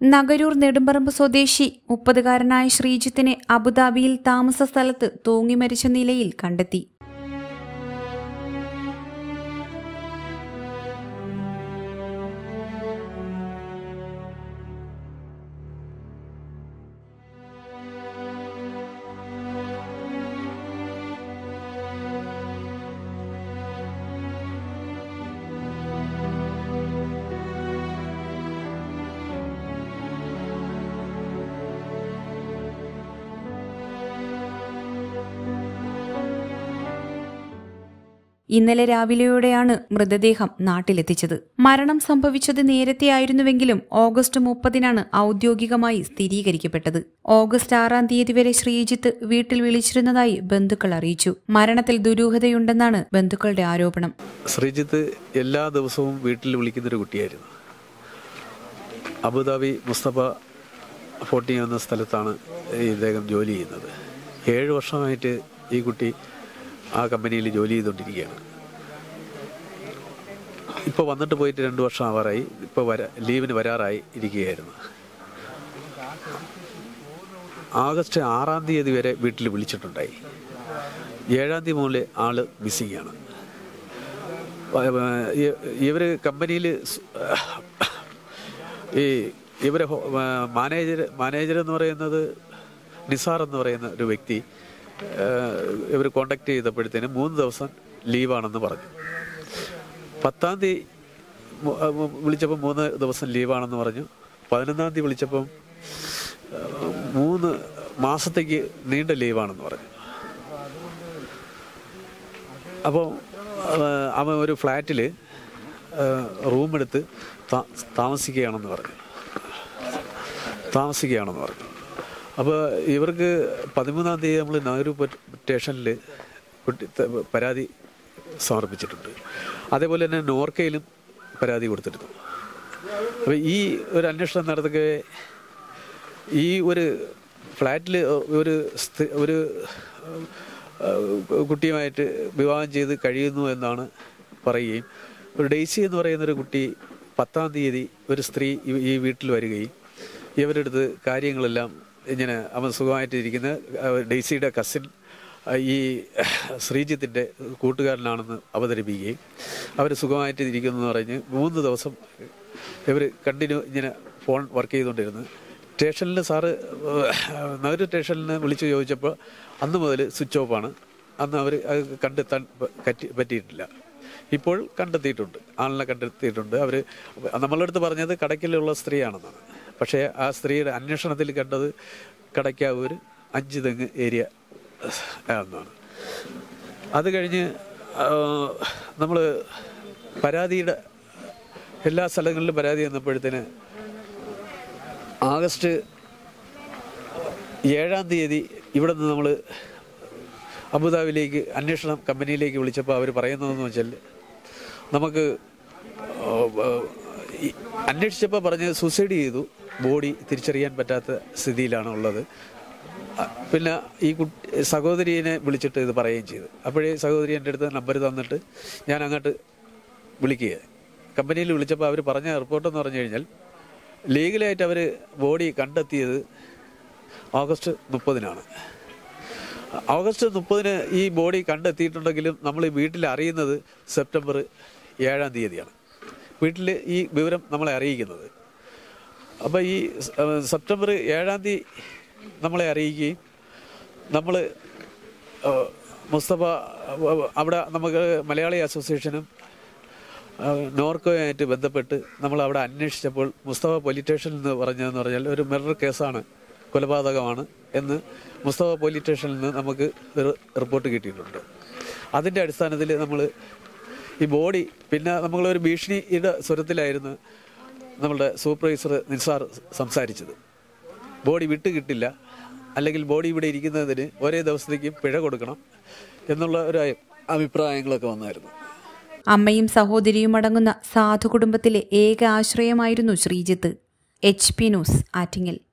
നഗരൂർ നെടുമ്പറമ്പ് സ്വദേശി മുപ്പതുകാരനായ ശ്രീജിത്തിനെ അബുദാബിയിൽ താമസ സ്ഥലത്ത് തൂങ്ങി മരിച്ച നിലയിൽ കണ്ടെത്തി ഇന്നലെ രാവിലെയോടെയാണ് മൃതദേഹം നാട്ടിലെത്തിച്ചത് മരണം സംഭവിച്ചത് നേരത്തെയായിരുന്നുവെങ്കിലും ഓഗസ്റ്റ് മുപ്പതിനാണ് ഔദ്യോഗികമായി സ്ഥിരീകരിക്കപ്പെട്ടത് ഓഗസ്റ്റ് ആറാം തീയതി വരെ ശ്രീജിത്ത് വീട്ടിൽ വിളിച്ചിരുന്നതായി ബന്ധുക്കൾ അറിയിച്ചു മരണത്തിൽ ദുരൂഹതയുണ്ടെന്നാണ് ബന്ധുക്കളുടെ ആരോപണം ശ്രീജിത്ത് എല്ലാ ദിവസവും വീട്ടിൽ വിളിക്കുന്നൊരു കുട്ടിയായിരുന്നു അബുദാബി മുസ്തഫ ഫോർട്ടി എന്ന സ്ഥലത്താണ് ഈ ഇദ്ദേഹം ജോലി ചെയ്യുന്നത് ഏഴ് വർഷമായിട്ട് ഈ കുട്ടി ആ കമ്പനിയിൽ ജോലി ചെയ്തുകൊണ്ടിരിക്കുകയാണ് ഇപ്പോൾ വന്നിട്ട് പോയിട്ട് രണ്ട് വർഷം ആവാറായി ഇപ്പോൾ വര ലീവിന് വരാറായി ഇരിക്കുകയായിരുന്നു ആഗസ്റ്റ് ആറാം തീയതി വരെ വീട്ടിൽ വിളിച്ചിട്ടുണ്ടായി ഏഴാം തീയതി മുതൽ ആള് മിസ്സിംഗ് ആണ് ഇവർ കമ്പനിയിൽ ഈ ഇവരെ മാനേജർ മാനേജർ എന്ന് പറയുന്നത് നിസാർ എന്ന് പറയുന്ന ഒരു വ്യക്തി ഇവർ കോണ്ടാക്ട് ചെയ്തപ്പോഴത്തേന് മൂന്ന് ദിവസം ലീവാണെന്ന് പറഞ്ഞു പത്താം തീയതി വിളിച്ചപ്പോൾ മൂന്ന് ദിവസം ലീവാണെന്ന് പറഞ്ഞു പതിനൊന്നാം തീയതി വിളിച്ചപ്പം മൂന്ന് മാസത്തേക്ക് നീണ്ട ലീവാണെന്ന് പറഞ്ഞു അപ്പോൾ അവൻ ഒരു ഫ്ലാറ്റിൽ റൂമെടുത്ത് താമസിക്കുകയാണെന്ന് പറഞ്ഞു താമസിക്കുകയാണെന്ന് പറഞ്ഞു അപ്പോൾ ഇവർക്ക് പതിമൂന്നാം തീയതി നമ്മൾ നാഗരൂ സ്റ്റേഷനിൽ കുട്ടി പരാതി സമർപ്പിച്ചിട്ടുണ്ട് അതേപോലെ തന്നെ നോർക്കയിലും പരാതി കൊടുത്തിരുന്നു അപ്പോൾ ഈ ഒരു അന്വേഷണം നടത്തക്കെ ഈ ഒരു ഫ്ലാറ്റിൽ ഒരു ഒരു കുട്ടിയുമായിട്ട് വിവാഹം ചെയ്ത് കഴിയുന്നു എന്നാണ് പറയുകയും ഒരു ഡെയ്സി എന്ന് പറയുന്ന ഒരു കുട്ടി പത്താം തീയതി ഒരു സ്ത്രീ ഈ വീട്ടിൽ വരികയും ഇവരുടെ അടുത്ത് കാര്യങ്ങളെല്ലാം ഇങ്ങനെ അവൻ സുഖമായിട്ടിരിക്കുന്ന ഡെയ്സിയുടെ കസിൻ ഈ ശ്രീജിത്തിൻ്റെ കൂട്ടുകാരനാണെന്ന് അവതരിപ്പിക്കുകയും അവർ സുഖമായിട്ട് ഇരിക്കുന്നു എന്ന് പറഞ്ഞ് മൂന്ന് ദിവസം ഇവർ കണ്ടിന്യൂ ഇങ്ങനെ ഫോൺ വർക്ക് ചെയ്തുകൊണ്ടിരുന്നു സ്റ്റേഷനിൽ സാറ് നഗര സ്റ്റേഷനിൽ വിളിച്ചു ചോദിച്ചപ്പോൾ അന്ന് മുതൽ സ്വിച്ച് ഓഫാണ് അന്ന് അവർ കണ്ടെത്താൻ പറ്റി പറ്റിയിട്ടില്ല ഇപ്പോൾ കണ്ടെത്തിയിട്ടുണ്ട് ആളിനെ കണ്ടെത്തിയിട്ടുണ്ട് അവർ നമ്മളുടെ അടുത്ത് പറഞ്ഞത് കടയ്ക്കലുള്ള സ്ത്രീയാണെന്നാണ് പക്ഷേ ആ സ്ത്രീയുടെ അന്വേഷണത്തിൽ കണ്ടത് കടയ്ക്കാവൂർ അഞ്ച് തെങ്ങ് ഏരിയ എന്നാണ് അത് കഴിഞ്ഞ് നമ്മൾ പരാതിയുടെ എല്ലാ സ്ഥലങ്ങളിലും പരാതി വന്നപ്പോഴത്തേന് ആഗസ്റ്റ് ഏഴാം തീയതി ഇവിടെ നിന്ന് നമ്മൾ അബുദാബിയിലേക്ക് അന്വേഷണം കമ്പനിയിലേക്ക് വിളിച്ചപ്പോൾ അവർ പറയുന്നതെന്ന് വെച്ചാൽ നമുക്ക് അന്വേഷിച്ചപ്പോൾ പറഞ്ഞ് സൂസൈഡ് ചെയ്തു ബോഡി തിരിച്ചറിയാൻ പറ്റാത്ത സ്ഥിതിയിലാണ് ഉള്ളത് പിന്നെ ഈ കുട്ടി സഹോദരിയെ വിളിച്ചിട്ട് ഇത് പറയുകയും ചെയ്തു അപ്പോഴേ സഹോദരി എൻ്റെ അടുത്ത് നമ്പർ തന്നിട്ട് ഞാൻ അങ്ങോട്ട് വിളിക്കുക കമ്പനിയിൽ വിളിച്ചപ്പോൾ അവർ പറഞ്ഞ റിപ്പോർട്ടെന്ന് പറഞ്ഞു കഴിഞ്ഞാൽ ലീഗലായിട്ട് അവർ ബോഡി കണ്ടെത്തിയത് ഓഗസ്റ്റ് മുപ്പതിനാണ് ഓഗസ്റ്റ് മുപ്പതിന് ഈ ബോഡി കണ്ടെത്തിയിട്ടുണ്ടെങ്കിലും നമ്മൾ വീട്ടിൽ അറിയുന്നത് സെപ്റ്റംബർ ഏഴാം തീയതിയാണ് വീട്ടിൽ ഈ വിവരം നമ്മളെ അറിയിക്കുന്നത് അപ്പോൾ ഈ സെപ്റ്റംബർ ഏഴാം തീയതി നമ്മളെ അറിയിക്കുകയും നമ്മൾ മുസ്തഫ അവിടെ നമുക്ക് മലയാളി അസോസിയേഷനും നോർക്കോയുമായിട്ട് ബന്ധപ്പെട്ട് നമ്മൾ അവിടെ അന്വേഷിച്ചപ്പോൾ മുസ്തഫ പോലീസ് സ്റ്റേഷനിൽ നിന്ന് പറഞ്ഞതെന്ന് പറഞ്ഞാൽ ഒരു മെർഡർ കേസാണ് കൊലപാതകമാണ് എന്ന് മുസ്തഫ പോലീസ് സ്റ്റേഷനിൽ നിന്ന് നമുക്ക് ഒരു റിപ്പോർട്ട് കിട്ടിയിട്ടുണ്ട് അതിൻ്റെ അടിസ്ഥാനത്തിൽ നമ്മൾ ഈ ബോഡി പിന്നെ നമ്മളൊരു ഭീഷണിയുടെ സ്വരത്തിലായിരുന്നു നമ്മളുടെ സൂപ്പർവൈസർ നിസാർ സംസാരിച്ചത് ബോഡി വിട്ട് കിട്ടില്ല അല്ലെങ്കിൽ ബോഡി ഇവിടെ ഇരിക്കുന്നതിന് ഒരേ ദിവസത്തേക്കും പിഴ കൊടുക്കണം എന്നുള്ള ഒരു അഭിപ്രായങ്ങളൊക്കെ വന്നായിരുന്നു അമ്മയും സഹോദരിയും അടങ്ങുന്ന സാധു കുടുംബത്തിലെ ഏക ആശ്രയമായിരുന്നു Sreejith H P news Attingal